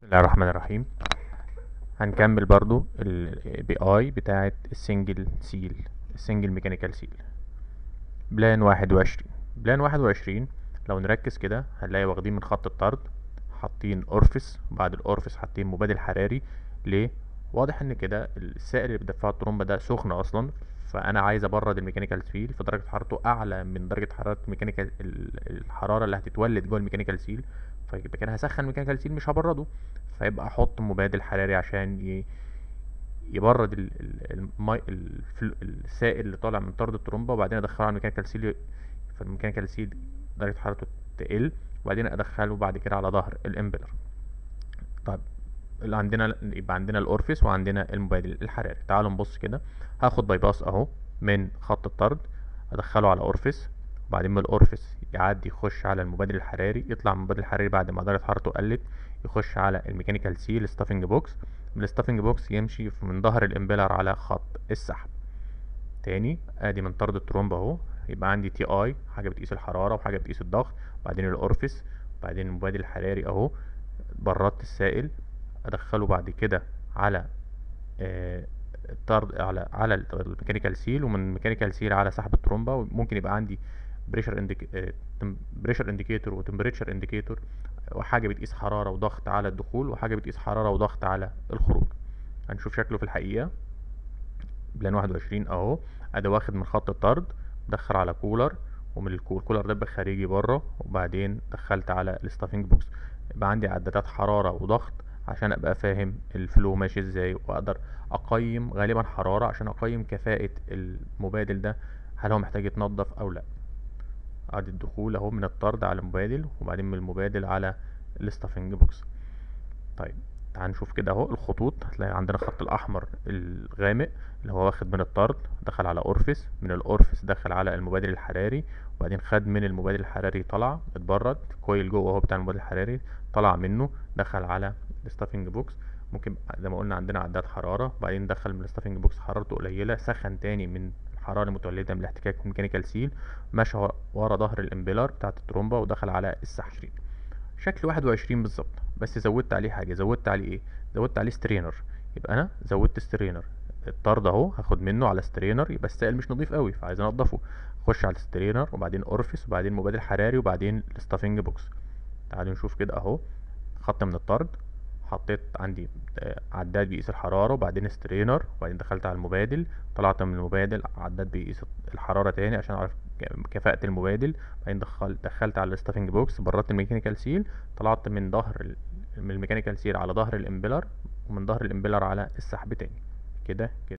بسم الله الرحمن الرحيم هنكمل برضو ال بي اي بتاعة السنجل سيل السنجل ميكانيكال سيل بلان واحد وعشرين بلان واحد وعشرين لو نركز كده هنلاقي واخدين من خط الطرد حاطين اورفس وبعد الاورفس حاطين مبادل حراري ليه واضح ان كده السائل اللي بدفعه الطرمبة ده سخن اصلا فانا عايز ابرد الميكانيكال سيل فدرجة حرارته اعلى من درجة حرارة ميكانيكال الحرارة اللي هتتولد جوه الميكانيكال سيل فيبقى كده هسخن الميكانيكال سيل مش هبرده فيبقى احط مبادل حراري عشان ي... يبرد ال... ال... المي... الفل... السائل اللي طالع من طرد الترومبه وبعدين ادخله على الميكانيكال سيل فالميكانيكال سيل درجه حرارته تقل وبعدين ادخله بعد كده على ظهر الامبلر طيب اللي عندنا يبقى عندنا الاورفيس وعندنا المبادل الحراري تعالوا نبص كده هاخد باي باس اهو من خط الطرد ادخله على اورفيس وبعدين من الاورفيس يعدي يخش على المبادل الحراري يطلع من المبادل الحراري بعد ما درجه حرارته قلت يخش على الميكانيكال سيل ستافنج بوكس من الستافنج بوكس يمشي من ظهر الامبلر على خط السحب تاني ادي من طرد الترومبه اهو يبقى عندي تي اي حاجه بتقيس الحراره وحاجه بتقيس الضغط وبعدين الاورفيس وبعدين المبادل الحراري اهو بردت السائل ادخله بعد كده على آه الطرد على على الميكانيكال سيل ومن الميكانيكال سيل على سحب الترومبه وممكن يبقى عندي بريشر انديك بريشر انديكيتور وتمبريتشر انديكيتور وحاجه بتقيس حراره وضغط على الدخول وحاجه بتقيس حراره وضغط على الخروج هنشوف شكله في الحقيقه بلان واحد وعشرين اهو ادي واخد من خط الطرد دخل على كولر ومن الكولر ده خارجي بره وبعدين دخلت على الستافنج بوكس يبقى عندي عدادات حراره وضغط عشان ابقى فاهم الفلو ماشي ازاي واقدر اقيم غالبا حراره عشان اقيم كفاءه المبادل ده هل هو محتاج يتنضف او لا ادي الدخول اهو من الطرد على المبادل وبعدين من المبادل على الستافنج بوكس طيب تعال نشوف كده اهو الخطوط هتلاقي عندنا الخط الاحمر الغامق اللي هو واخد من الطرد دخل على اورفيس من الاورفيس دخل على المبادل الحراري وبعدين خد من المبادل الحراري طلع اتبرد كويل جوه اهو بتاع المبادل الحراري طلع منه دخل على الستافنج بوكس ممكن زي ما قلنا عندنا عداد حراره وبعدين دخل من الستافنج بوكس حرارته قليله سخن تاني من الحراره المتولده من الاحتكاك الميكانيكال سيل مشى ورا ظهر الامبلر بتاعت الترومبه ودخل على السحب شكل واحد وعشرين بالظبط بس زودت عليه حاجه زودت عليه ايه زودت عليه سترينر يبقى انا زودت سترينر الطرد اهو هاخد منه على سترينر يبقى السائل مش نضيف قوي فعايز انضفه اخش على السترينر وبعدين اورفيس وبعدين مبادل حراري وبعدين الستافنج بوكس تعالوا نشوف كده اهو خط من الطرد حطيت عندي عداد بيقيس الحرارة وبعدين سترينر وبعدين دخلت على المبادل طلعت من المبادل عداد بيقيس الحرارة تاني عشان اعرف كفاءة المبادل بعدين دخل دخلت على الستافنج بوكس بردت الميكانيكال سيل طلعت من ظهر من الميكانيكال سيل على ظهر الامبلر ومن ظهر الامبلر على السحب تاني كده كده